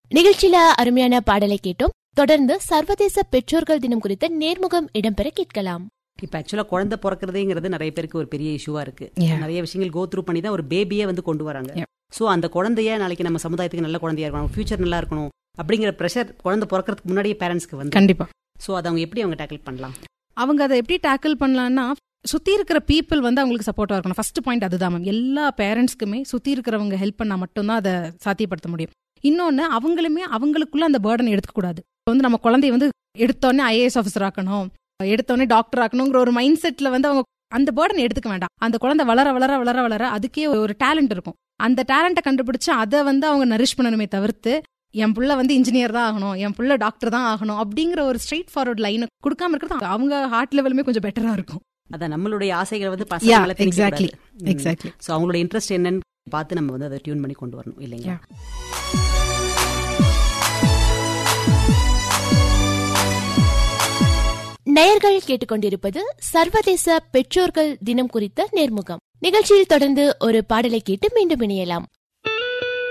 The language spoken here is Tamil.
நிகழ்ச்சியில அருமையான பாடலை கேட்டோம் தொடர்ந்து சர்வதேச பெற்றோர்கள் தினம் குறித்த நேர்முகம் இடம்பெற கேட்கலாம் இப்ப ஆக்சுவலா குழந்தை பிறக்கிறதுங்கிறது நிறைய பேருக்கு ஒரு பெரிய இஷ்யூவா இருக்கு Yeah. நிறைய விஷயங்கள் கோ த்ரூ பண்ணி தான் ஒரு பேபியே வந்து கொண்டு வராங்க Yeah. சோ அந்த குழந்தைய நாளைக்கு நம்ம சமுதாயத்துக்கு நல்ல குழந்தையா இருக்கணும் ஃபியூச்சர் நல்லா இருக்கணும் அப்படிங்கிற ப்ரெஷர் குழந்தை பிறக்கிறதுக்கு முன்னாடியே பேரண்ட்ஸ்க்கு வந்து கண்டிப்பா சோ அதை அவங்க எப்படி அவங்க டேக்கிள் பண்ணலாம் அவங்க அதை எப்படி டேக்கிள் பண்ணலாம்னா சுத்தி இருக்கிற பீப்புள் வந்து அவங்களுக்கு சப்போர்ட்டா இருக்கணும் ஃபர்ஸ்ட் பாயிண்ட் அதுதான் மேம் எல்லா பேரண்ட்ஸ்க்குமே சுத்தி இருக்கிறவங்க ஹெல்ப் பண்ணா மட்டும்தான் அதை சாத்தியப்படுத்த முடியும் இன்னொன்னு அவங்களுமே அவங்களுக்குள்ள அந்த பேர்டன் எடுக்க கூடாது இப்ப வந்து நம்ம குழந்தைய வந்து எடுத்தோடனே ஐஏஎஸ் ஆஃபீஸர் ஆக்கணும் எடுத்தோடனே டாக்டர் ஆக்கணுங்கிற ஒரு மைண்ட் செட்ல வந்து அவங்க அந்த பேர்டன் எடுத்துக்க வேண்டாம் அந்த குழந்தை வளர வளர வளர வளர அதுக்கே ஒரு டேலண்ட் இருக்கும் அந்த டேலண்ட்டை கண்டுபிடிச்சு அதை வந்து அவங்க நரிஷ் பண்ணணுமே தவிர்த்து என் புள்ள வந்து இன்ஜினியர் தான் ஆகணும் என் புள்ள டாக்டர் தான் ஆகணும் அப்படிங்கிற ஒரு ஸ்ட்ரெயிட் ஃபார்வர்ட் லைனை கொடுக்காம இருக்கிறது அவங்க ஹார்ட் லெவலுமே கொஞ்சம் பெட்டரா இருக்கும் அதான் நம்மளுடைய ஆசைகளை வந்து Yeah, பசங்க exactly, exactly. சோ அவங்களோட இன்ட்ரெஸ்ட் என்னன்னு பார்த்து நம்ம வந்து அதை டியூன் பண்ணி கொண்டு வரணும் இல்லைங்களா Yeah. நேயர்கள் கேட்டுக்கொண்டிருப்பது சர்வதேச பெற்றோர்கள் தினம் குறித்த நேர்முகம் நிகழ்ச்சியில் தொடர்ந்து ஒரு பாடலை கேட்டு மீண்டும் இணையலாம்